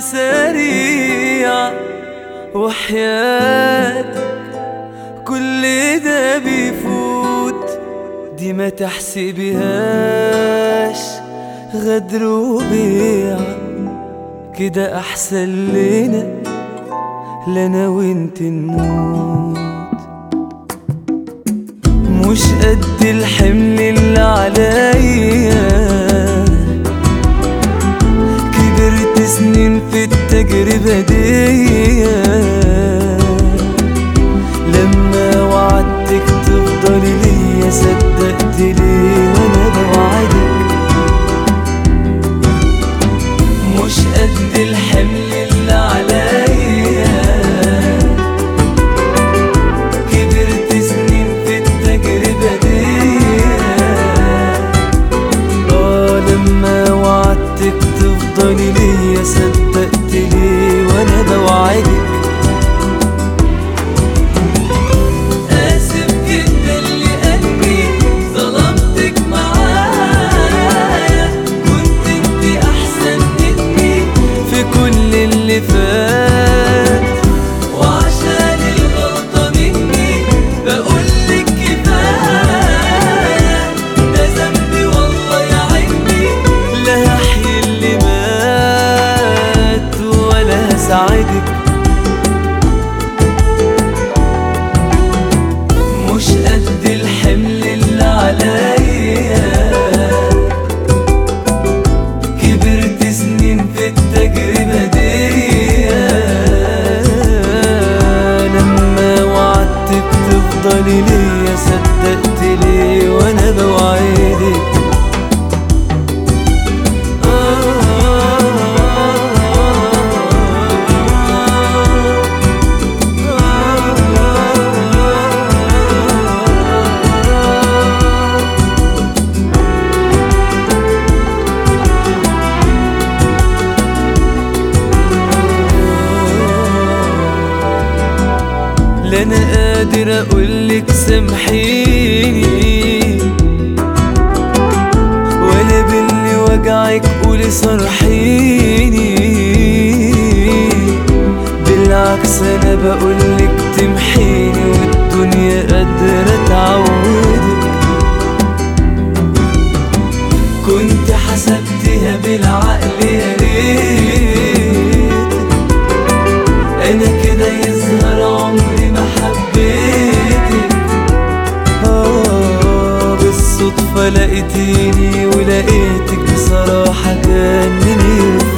سريع وحياتك كل ده بيفوت دي ما تحسبيهاش غدر وبيع كده احسن لنا لنا وانت نموت مش قد الحمل اللي عليا كبرت سنين في التجربة دي لما وعدتك تفضلي ليا صدقت ليه وانا بوعدك مش قد الحمل اللي عليا كبرت سنين في التجربة دي اه لما وعدتك تفضلي ليا صدقت ليه وانا بوعدك آسف جدا لقلبي ظلمتك معايا كنت انت أحسن مني في كل اللي فات وعشان الغلطة مني بقولك كفاية ده ذنبي والله يا عيني لا هحيي اللي مات ولا هساعدك مش قد الحمل اللي عليا كبرت سنين في التجربة دي لما وعدتك تفضلي ليا صدقت ليه وانا بوعدك لا انا قادر اقولك سامحيني ولا باللي وجعك قولي صرحيني بالعكس انا بقولك تمحيني والدنيا قادرة تعودك كنت حسبتها بالعقل يا ريت انا كده يظهر عمري ما حبيتك آه بالصدفة لقيتيني ولقيتك بصراحة كان مني